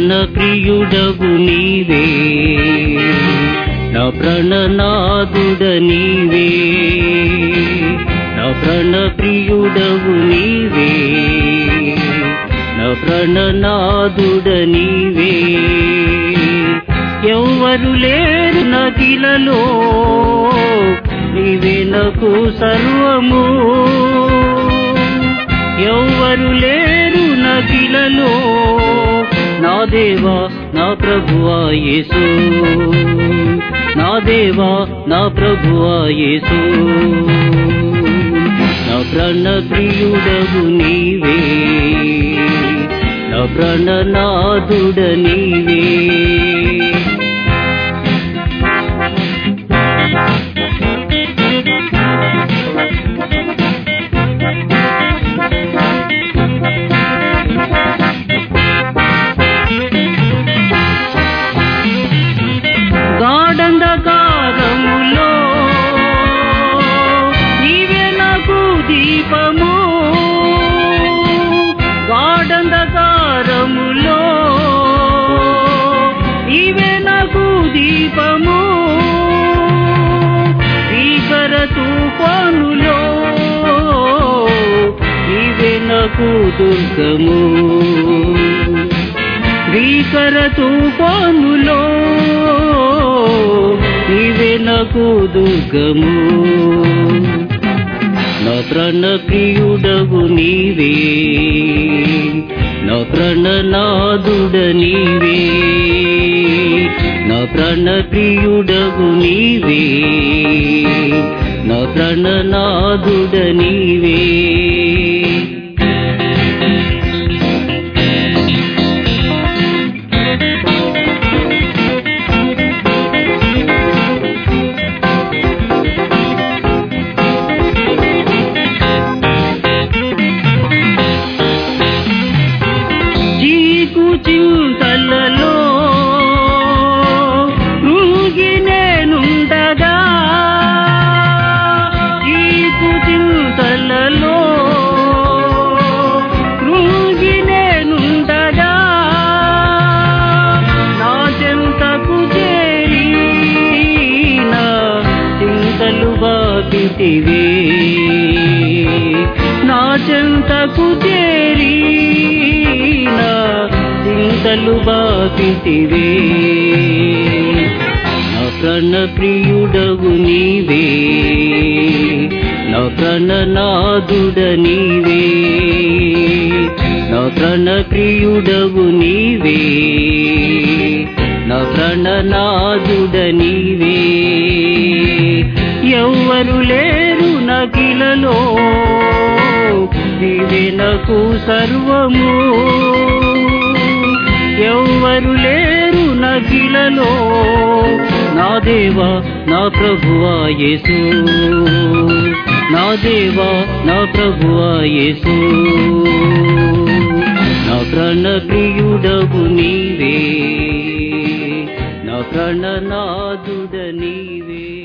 ప్రాణ ప్రియుడగు నీవే నా ప్రాణనాథుడ నీవే నా ప్రాణ ప్రియుడగు నీవే నా ప్రాణనాథుడ నీవే ఎవ్వరు లేరు నదిలలో నీవే నాకు సర్వము ఎవ్వరు లేరు నదిలలో నా దేవా నా ప్రభువా యేసు నా దేవా నా ప్రభువా యేసు నా ప్రాణ ప్రియుడగు నీవే నా ప్రాణనాథుడ నీవే గాఢంధకారములో నీవే నాకు దీపము గాఢంధకారములో నీవే నాకు దీపము భీకర తుఫానులో నీవే నాకు దుర్గము భీకర తుఫానులో నీవే నాకు దుర్గము నా ప్రాణ ప్రియుడగు నీవే నా ప్రాణనాథుడ నీవే నా ప్రాణ ప్రియుడగు నీవే నా ప్రాణనాథుడ నీవే చీకు చింతలలో ఊగి నేనుండగా చీకు చింతలలో ఊగి నేనుండగా నా చెంతకు చేరి నా చింతలు బాపితివే నా చెంతకు చేరి నా చింతలు బాపితివే నా ప్రాణ ప్రియుడగు నీవే నా ప్రాణనాథుడ నీవే నా ప్రాణ ప్రియుడగు నీవే నా ప్రాణనాథుడ నీవే ఎవ్వరు లేరు నకిలలో నీవే నాకు సర్వము ఎవ్వరు లేరు నకిలలో నా దేవా నా ప్రభువా యేసు నా దేవా నా ప్రభువా యేసు నా ప్రాణ ప్రియుడగు నీవే నా ప్రాణనాథుడ నీవే